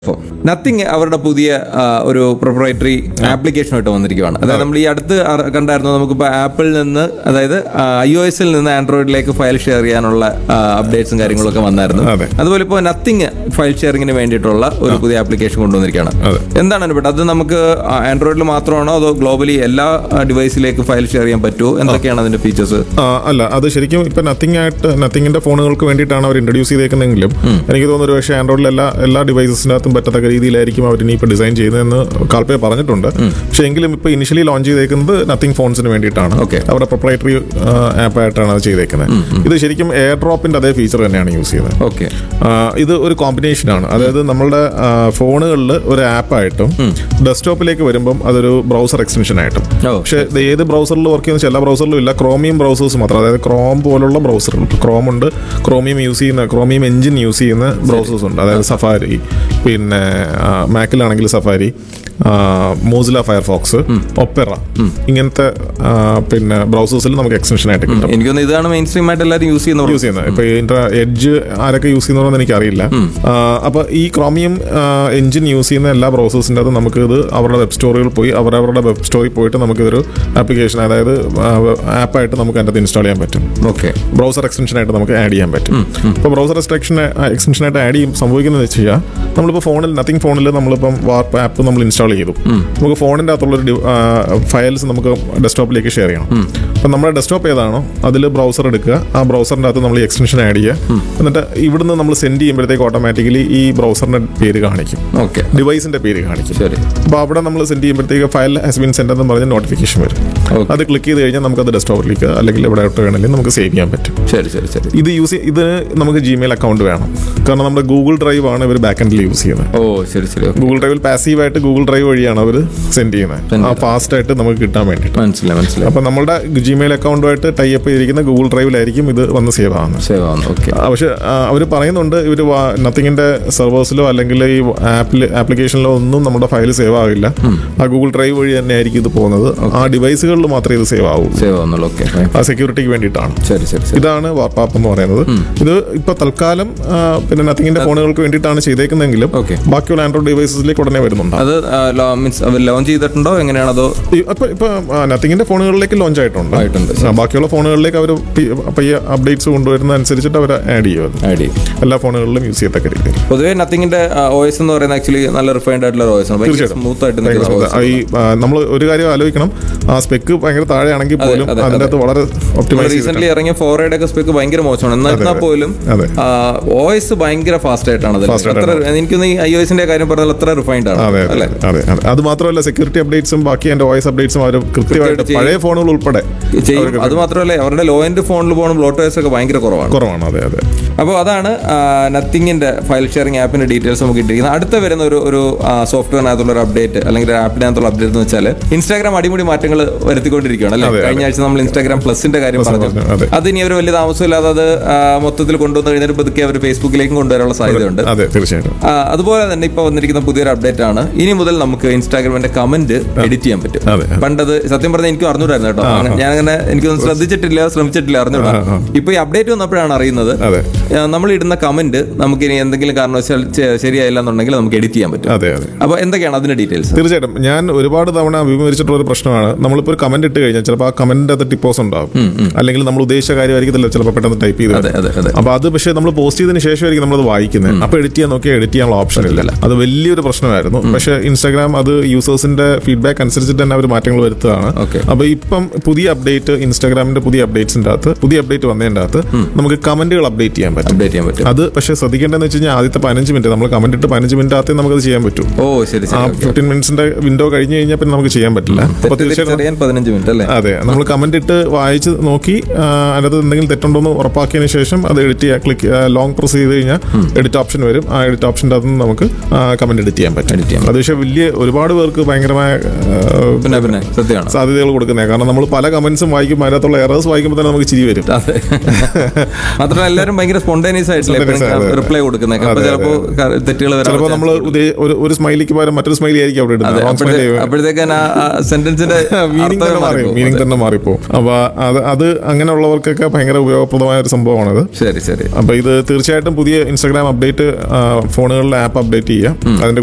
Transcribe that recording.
Nothing അവരുടെ പുതിയ ആ, ഒരു പ്രൊപ്രൈറ്ററി ആപ്ലിക്കേഷനായിട്ട് വന്നിരിക്കുകയാണ് അതായത് നമ്മൾ ഈ അടുത്ത് അറ- കണ്ടായിരുന്നു നമുക്കിപ്പോൾ ആപ്പിളിൽ നിന്ന് അതായത് ഐ ഒ എസിൽ നിന്ന് ആൻഡ്രോയിഡിലേക്ക് ഫയൽ ഷെയർ ചെയ്യാനുള്ള അപ്ഡേറ്റ്സും കാര്യങ്ങളൊക്കെ വന്നായിരുന്നു അതെ. അതുപോലെ ഇപ്പോൾ നത്തിങ് ഫയൽ ഷെയറിങ്ങിന് വേണ്ടിയിട്ടുള്ള ഒരു പുതിയ ആപ്ലിക്കേഷൻ കൊണ്ടുവന്നിരിക്കുകയാണ് അതെ. എന്താണ് അനുപേട്ട അത് നമുക്ക് ആൻഡ്രോയിഡിൽ മാത്രമാണോ അതോ ഗ്ലോബലി എല്ലാ ഡിവൈസിലേക്ക് ഫയൽ ഷെയർ ചെയ്യാൻ പറ്റുമോ എന്തൊക്കെയാണ് അതിന്റെ ഫീച്ചേഴ്സ് ആ, അല്ല അത് ശരിക്കും ഇപ്പൊ നത്തിങ് ആയിട്ട് നത്തിങ്ങിന്റെ ഫോണുകൾക്ക് വേണ്ടിയിട്ടാണ് അവർ ഇൻട്രൊഡ്യൂസ് ചെയ്തേക്കുന്നെങ്കിലും എനിക്ക് തോന്നുന്നു ഒരു പക്ഷേ ആൻഡ്രോയിഡിൽ എല്ലാ എല്ലാ ഡിവൈസസിനകത്തും പറ്റത്തക്ക രീതിയിലായിരിക്കും അവർ ഇനി ഇപ്പൊ ഡിസൈൻ ചെയ്യുന്നതെന്ന് കാൽപ്പേ പറഞ്ഞിട്ടുണ്ട് പക്ഷേ എങ്കിലും ഇപ്പൊ ഇനിഷ്യലി ലോഞ്ച് ചെയ്തേക്കുന്നത് നത്തിങ് ഫോൺസിന് വേണ്ടിയിട്ടാണ് Okay. അവരുടെ പ്രൊപ്പറേറ്ററി ആപ്പ് ആയിട്ടാണ് അത് ചെയ്തേക്കുന്നത് ഇത് ശരിക്കും എയർ ഡ്രോപ്പിന്റെ അതേ ഫീച്ചർ തന്നെയാണ് യൂസ് ചെയ്യുന്നത് ഓക്കെ ആ, ഇത് ഒരു കോമ്പിനേഷനാണ് അതായത് നമ്മളുടെ ഫോണുകളിൽ ഒരു ആപ്പായിട്ടും ഡെസ്ക്ടോപ്പിലേക്ക് വരുമ്പം അതൊരു ബ്രൗസർ എക്സ്റ്റൻഷൻ ആയിട്ടും ഓ. പക്ഷേ ഇത് ഏത് ബ്രൗസറിൽ വർക്ക് ചെയ്യുന്ന എല്ലാ ബ്രൗസറിലും ഇല്ല ക്രോമിയം ബ്രൗസേഴ്സ് മാത്രം അതായത് ക്രോം പോലുള്ള ബ്രൗസർ ക്രോം ഉണ്ട് ക്രോമിയം യൂസ് ചെയ്യുന്ന ക്രോമിയം എഞ്ചിൻ യൂസ് ചെയ്യുന്ന ബ്രൗസേഴ്സ് ഉണ്ട് അതായത് സഫാരി പിന്നെ മാക്കിലാണെങ്കിൽ സഫാരി മോസില ഫയർഫോക്സ് ഒപ്പെറ ഇങ്ങനത്തെ ആ, പിന്നെ ബ്രൗസേഴ്സിൽ നമുക്ക് എക്സ്റ്റൻഷൻ ആയിട്ട് കിട്ടും എനിക്കൊന്ന് ഇതാണ് മെയിൻ സ്ട്രീം ആയിട്ട് എല്ലാവരും യൂസ് ചെയ്യുന്നത് യൂസ് ചെയ്യുന്നത് ഇപ്പൊ ഇതിന്റെ എഡ്ജ് ആരൊക്കെ യൂസ് ചെയ്യുന്നതെന്ന് എനിക്കറിയില്ല ആ, അപ്പൊ ഈ ക്രോമിയം എഞ്ചിൻ യൂസ് ചെയ്യുന്ന എല്ലാ ബ്രൗസേഴ്സിൻ്റെ അത് നമുക്ക് ഇത് അവരുടെ വെബ് സ്റ്റോറിൽ പോയി അവരവരുടെ വെബ് സ്റ്റോറിൽ പോയിട്ട് നമുക്ക് ഇതൊരു ആപ്ലിക്കേഷൻ അതായത് ആപ്പായിട്ട് നമുക്ക് അതിൻ്റെ ഇൻസ്റ്റാൾ ചെയ്യാൻ പറ്റും ഓക്കെ ബ്രൗസർ എക്സ്റ്റൻഷൻ ആയിട്ട് നമുക്ക് ആഡ് ചെയ്യാൻ പറ്റും ഇപ്പോൾ ബ്രൗസർ എക്സ്റ്റൻഷൻ എക്സ്റ്റൻഷൻ ആയിട്ട് ആഡ് ചെയ്യും സംഭവിക്കുന്നത് വെച്ച് കഴിഞ്ഞാൽ നമ്മളിപ്പോൾ ഫോണിൽ നത്തിങ് ഫോണിൽ നമ്മളിപ്പം വാർപ്പ് ആപ്പ് നമ്മൾ ഇൻസ്റ്റാൾ ചെയ്തു നമുക്ക് ഫോണിൻ്റെ അകത്തുള്ളൊരു ഫയൽസ് നമുക്ക് ഡെസ്ക്ടോപ്പിലേക്ക് ഷെയർ ചെയ്യണം അപ്പം നമ്മുടെ ഡെസ്ക്ടോപ്പ് ഏതാണോ അതിൽ ബ്രൗസർ എടുക്കുക ആ ബ്രൗസറിൻ്റെ അകത്ത് നമ്മൾ ഈ എക്സ്റ്റൻഷൻ ആഡ് ചെയ്യുക എന്നിട്ട് ഇവിടുന്ന് നമ്മൾ സെൻഡ് ചെയ്യുമ്പോഴത്തേക്ക് ഓട്ടോമാറ്റിക്കലി ഈ ബ്രൗസറിൻ്റെ പേര് കാണിക്കും ഓക്കെ ഡിവൈസിൻ്റെ പേര് കാണിക്കും ശരി അപ്പോൾ അവിടെ നമ്മൾ സെൻഡ് ചെയ്യുമ്പോഴത്തേക്ക് ഫയൽ ഹാസ് ബീൻ സെൻഡ് എന്ന് പറഞ്ഞ് നോട്ടിഫിക്കേഷൻ വരും Okay. അത് ക്ലിക്ക് ചെയ്ത് കഴിഞ്ഞാൽ നമുക്കത് ഡെസ്ക്ടോപ്പിലേക്ക് അല്ലെങ്കിൽ എവിടെ ഇട്ട് വേണമെങ്കിലും നമുക്ക് സേവ് ചെയ്യാൻ പറ്റും ശരി ശരി ശരി ഇത് യൂസ് ഇത് നമുക്ക് ജിമെയിൽ അക്കൗണ്ട് വേണം കാരണം നമ്മുടെ ഗൂഗിൾ ഡ്രൈവ് ആണ് ഇവർ ബാക്ക് എൻഡിൽ യൂസ് ചെയ്യുന്നത് ഓ ശരി ശരി ഓക്കെ ഗൂഗിൾ ഡ്രൈവിൽ പാസീവായിട്ട് ഗൂഗിൾ ഡ്രൈവ് വഴിയാണ് അവർ സെൻഡ് ചെയ്യുന്നത് ആ ഫാസ്റ്റ് ആയിട്ട് നമുക്ക് കിട്ടാൻ വേണ്ടിയിട്ട് മനസ്സിലായി മനസ്സിലായി അപ്പം നമ്മുടെ ജിമെയിൽ അക്കൗണ്ടുമായിട്ട് ടൈ അപ്പ് ചെയ്തിരിക്കുന്ന ഗൂഗിൾ ഡ്രൈവിലായിരിക്കും ഇത് വന്ന് സേവ് ആവുന്നത് സേവ് ആവുന്നു ഓക്കെ ആ, പക്ഷെ അവർ പറയുന്നുണ്ട് ഇവർ നത്തിങ്ങിന്റെ സെർവേഴ്സിലോ അല്ലെങ്കിൽ ഈ ആപ്പിൽ ആപ്ലിക്കേഷനിലോ ഒന്നും നമ്മുടെ ഫയൽ സേവ് ആവില്ല ആ ഗൂഗിൾ ഡ്രൈവ് വഴി തന്നെ ആയിരിക്കും ഇത് പോകുന്നത് ആ ഡിവൈസുകളിൽ മാത്രമേ ഇത് സേവ് ആവൂ സേവ് ആവുന്നുള്ളൂ ഓക്കെ ആ സെക്യൂരിറ്റിക്ക് വേണ്ടിയിട്ടാണ് ശരി ശരി ശരി ഇതാണ് വാർപ്പാപ്പ് എന്ന് പറയുന്നത് ഇത് ഇപ്പൊ തൽക്കാലം ആ, പിന്നെ നത്തിങ്ങിന്റെ ഫോണുകൾക്ക് വേണ്ടിയിട്ടാണ് ചെയ്തേക്കുന്നതെങ്കിലും Okay. ബാക്കിയുള്ള ആൻഡ്രോയിഡ് ഡിവൈസസിലേക്ക് ഉടനെ വരുന്നുണ്ട് അത് മീൻസ് അവർ ലോഞ്ച് ചെയ്തിട്ടുണ്ടോ എങ്ങനെയാണ് അതോ അപ്പൊ ഇപ്പൊ നത്തിങ്ങിന്റെ ഫോണുകളിലേക്ക് ലോഞ്ച് ആയിട്ടുണ്ട് ആയിട്ടുണ്ട്. ആ, ബാക്കിയുള്ള ഫോണുകളിലേക്ക് അവർ പയ്യെ അപ്ഡേറ്റ്സ് കൊണ്ടുവരുന്ന അനുസരിച്ചിട്ട് അവർ ആഡ് ചെയ്യും അത്. ഐ ഡി എല്ലാ ഫോണുകളിലും യൂസ് ചെയ്യത്തക്ക രീതിയിൽ പൊതുവേ നത്തിങ്ങിന്റെ ഒ എസ് എന്ന് പറയുന്നത് ആക്ച്വലി നല്ല റിഫൈൻഡ് ആയിട്ടുള്ള ഒ എസ് ആണ് ഭയങ്കര തീർച്ചയായിട്ടും. സ്മൂത്ത് ആയിട്ട് നിൽക്കുന്ന OS ആണ്. ഈ നമ്മൾ ഒരു കാര്യം ആലോചിക്കണം ആ സ്പെക്ക് ഭയങ്കര താഴെയാണെങ്കിൽ പോലും അതെ, അതിന്റെ അകത്ത് വളരെ ഒപ്റ്റിമൈസ് റീസെന്റ് ഇറങ്ങിയ ഫോറയുടെ ഒക്കെ സ്പെക്ക് ഭയങ്കര മോശമാണ് എന്നാൽ അതെ, അതെ. പോലും അതെ. ഒ എസ് ഭയങ്കര ഫാസ്റ്റ് ആയിട്ടാണ് അതിൽ. Fast അത്ര എനിക്കൊന്ന് ഈ ഐ ഒ എസിന്റെ കാര്യം പറഞ്ഞാൽ അത്ര റിഫൈൻഡ് ആണ് അതെ അതെ അല്ലേ അതെ അതെ അത് മാത്രമല്ല സെക്യൂരിറ്റി അപ്ഡേറ്റ്സും ബാക്കി അതിന്റെ വോയിസ് അപ്ഡേറ്റ്സും അവർ കൃത്യമായിട്ട് ചെയ്യും. പഴയ ഫോണുകൾ ഉൾപ്പെടെ ചെയ്യും അത് മാത്രമല്ല അവരുടെ ലോ എൻഡ് ഫോണിൽ പോകുന്ന ബ്ലോട്ടേഴ്സ് ഒക്കെ ഭയങ്കര കുറവാണ് കുറവാണ് അതെ അതെ അപ്പോൾ അതാണ് നത്തിങ്ങിന്റെ ഫയൽ ഷെയറിംഗ് ആപ്പിന്റെ ഡീറ്റെയിൽസ് നമുക്ക് ഇട്ടിരിക്കുന്നത് അടുത്ത വരുന്ന ഒരു ഒരു സോഫ്റ്റ്വെയറിനകത്തുള്ള ഒരു അപ്ഡേറ്റ് അല്ലെങ്കിൽ ഒരു ആപ്പിനകത്തുള്ള അപ്ഡേറ്റ് എന്ന് വെച്ചാൽ ഇൻസ്റ്റാഗ്രാം അടിമുടി മാറ്റങ്ങൾ വരുത്തിക്കൊണ്ടിരിക്കുകയാണ് അല്ലേ അതെ, അതെ. കഴിഞ്ഞ ആഴ്ച നമ്മൾ ഇൻസ്റ്റാഗ്രാം പ്ലസിന്റെ കാര്യം പറഞ്ഞു പറഞ്ഞു, അതെ. അത് ഇനി അവർ വലിയ താമസമില്ലാതെ അത് ആ, മൊത്തത്തിൽ കൊണ്ടുവന്ന് കഴിഞ്ഞാൽ പതുക്കെ അവർ ഫേസ്ബുക്കിലേക്കും കൊണ്ടുവരാനുള്ള സാധ്യതയുണ്ട് അതെ തീർച്ചയായിട്ടും ആ, അതുപോലെ തന്നെ ഇപ്പൊ വന്നിരിക്കുന്ന പുതിയൊരു അപ്ഡേറ്റ് ആണ് ഇനി മുതൽ നമുക്ക് ഇൻസ്റ്റാഗ്രാമിന്റെ കമന്റ് എഡിറ്റ് ചെയ്യാൻ പറ്റും അതെ. പണ്ടത് സത്യം പറഞ്ഞാൽ എനിക്ക് അറിഞ്ഞൂടായിരുന്നു കേട്ടോ അങ്ങനെ- ഞാൻ അങ്ങനെ എനിക്കൊന്നും ശ്രദ്ധിച്ചിട്ടില്ല ശ്രമിച്ചിട്ടില്ല അറിഞ്ഞൂടാ ഇപ്പൊ ഈ അപ്ഡേറ്റ് വന്നപ്പോഴാണ് അറിയുന്നത് അതെ ആ, നമ്മൾ ഇടുന്ന കമന്റ് നമുക്ക് ഇനി എന്തെങ്കിലും കാരണവശാൽ ചെ- ശരിയായില്ല എന്നുണ്ടെങ്കിൽ നമുക്ക് എഡിറ്റ് ചെയ്യാൻ പറ്റും അതെ അതെ അപ്പൊ എന്തൊക്കെയാണ് അതിന്റെ ഡീറ്റെയിൽസ് തീർച്ചയായിട്ടും ഞാൻ ഒരുപാട് തവണ അഭിമുഖീകരിച്ചിട്ടുള്ള ഒരു പ്രശ്നമാണ് നമ്മളിപ്പോൾ ഒരു കമന്റ് ഇട്ട് കഴിഞ്ഞാൽ ചിലപ്പോൾ ആ കമന്റിന്റെ അകത്ത് ടിപ്പോസ് ഉണ്ടാവും അല്ലെങ്കിൽ നമ്മൾ ഉദ്ദേശിച്ച കാര്യമായിരിക്കത്തില്ല ചിലപ്പോൾ പെട്ടെന്ന് ടൈപ്പ് ചെയ്ത് അതെ അതെ അതെ അപ്പൊ അത് പക്ഷേ നമ്മൾ പോസ്റ്റ് ചെയ്തതിന് ശേഷമായിരിക്കും നമ്മളത് വായിക്കുന്നത് അപ്പൊ എഡിറ്റ് ചെയ്യാൻ നോക്കിയാൽ എഡിറ്റ് ചെയ്യാനുള്ള ഓപ്ഷൻ ഇല്ല അത് വലിയൊരു പ്രശ്നമായിരുന്നു പക്ഷേ ഇൻസ്റ്റാഗ്രാം അത് യൂസേഴ്സിന്റെ ഫീഡ്ബാക്ക് അനുസരിച്ചിട്ട് തന്നെ അവർ മാറ്റങ്ങൾ വരുത്തുകയാണ് Okay. അപ്പൊ ഇപ്പം പുതിയ അപ്ഡേറ്റ് ഇൻസ്റ്റാഗ്രാമിന്റെ പുതിയ അപ്ഡേറ്റ്സിന്റെ അകത്ത് പുതിയ അപ്ഡേറ്റ് വന്നതിന്റെ അകത്ത് നമുക്ക് കമന്റുകൾ അപ്ഡേറ്റ് ചെയ്യാൻ പറ്റും അപ്ഡേറ്റ് ചെയ്യാൻ പറ്റും അത് പക്ഷേ ശ്രദ്ധിക്കേണ്ടതെന്ന് വെച്ച് കഴിഞ്ഞാൽ ആദ്യത്തെ പതിനഞ്ച് മിനിറ്റ് നമ്മൾ കമന്റ് ഇട്ട് പതിനഞ്ച് മിനിറ്റ് അകത്തേ നമുക്കത് ചെയ്യാൻ പറ്റും ഓ ശരി ആ ശരി ഫിഫ്റ്റീൻ മിനിറ്റ്സിന്റെ വിൻഡോ കഴിഞ്ഞ് കഴിഞ്ഞാൽ പിന്നെ നമുക്ക് ചെയ്യാൻ പറ്റില്ല അപ്പൊ തീർച്ചയായിട്ടും അറിയാൻ പതിനഞ്ച് മിനിറ്റ് അല്ലേ അതെ നമ്മൾ കമന്റ് ഇട്ട് വായിച്ച് നോക്കി ആ, അതിനകത്ത് എന്തെങ്കിലും തെറ്റുണ്ടോ എന്ന് ഉറപ്പാക്കിയതിന് ശേഷം അത് എഡിറ്റ് ചെയ്യാൻ ക്ലിക്ക് ലോങ് പ്രസ് ചെയ്ത് കഴിഞ്ഞാൽ എഡിറ്റ് ഓപ്ഷൻ വരും ആ എഡിറ്റ് ഓപ്ഷൻ്റെ അകത്ത് നിന്ന് നമുക്ക് കമന്റ് എഡിറ്റ് ചെയ്യാൻ പറ്റും Edit ചെയ്യാൻ അത് പക്ഷേ വലിയ ഒരുപാട് പേർക്ക് ഭയങ്കരമായ ആ, പിന്നെ പിന്നെ സത്യമാണ് സാധ്യതകൾ കൊടുക്കുന്നത് കാരണം നമ്മൾ പല കമന്റ്സും വായിക്കുമ്പോൾ അതിനകത്തുള്ള എറേഴ്സ് വായിക്കുമ്പോൾ തന്നെ നമുക്ക് ചിരി വരും അതെ മാത്രമല്ല എല്ലാവരും ഭയങ്കര സ്പോണ്ടേനിയസ് ആയിട്ടില്ല Spontaneous ആയിട്ട്, അതെ. റിപ്ലൈ കൊടുക്കുന്നത് അപ്പൊ അതെ, ചിലപ്പോ ക- തെറ്റുകൾ വരാൻ ചിലപ്പോൾ നമ്മൾ ഒരു ഒരു സ്മൈലിക്ക് പകരം മറ്റൊരു സ്മൈലി ആയിരിക്കും അവിടെ ഇടുന്നത് Wrong smiley ആയിരിക്കും. അപ്പോഴത്തേക്ക് ആ സെന്റൻസിന്റെ മീനിങ് തന്നെ മാറി മീനിങ് തന്നെ മാറിപ്പോ അപ്പൊ അത് അത് അങ്ങനെയുള്ളവർക്കൊക്കെ ഭയങ്കര ഉപയോഗപ്രദമായ ഒരു സംഭവമാണത് ശരി ശരി അപ്പൊ ഇത് തീർച്ചയായിട്ടും പുതിയ ഇൻസ്റ്റാഗ്രാം അപ്ഡേറ്റ് ഫോണുകളിലെ ആപ്പ് അപ്ഡേറ്റ് ചെയ്യുക അതിന്റെ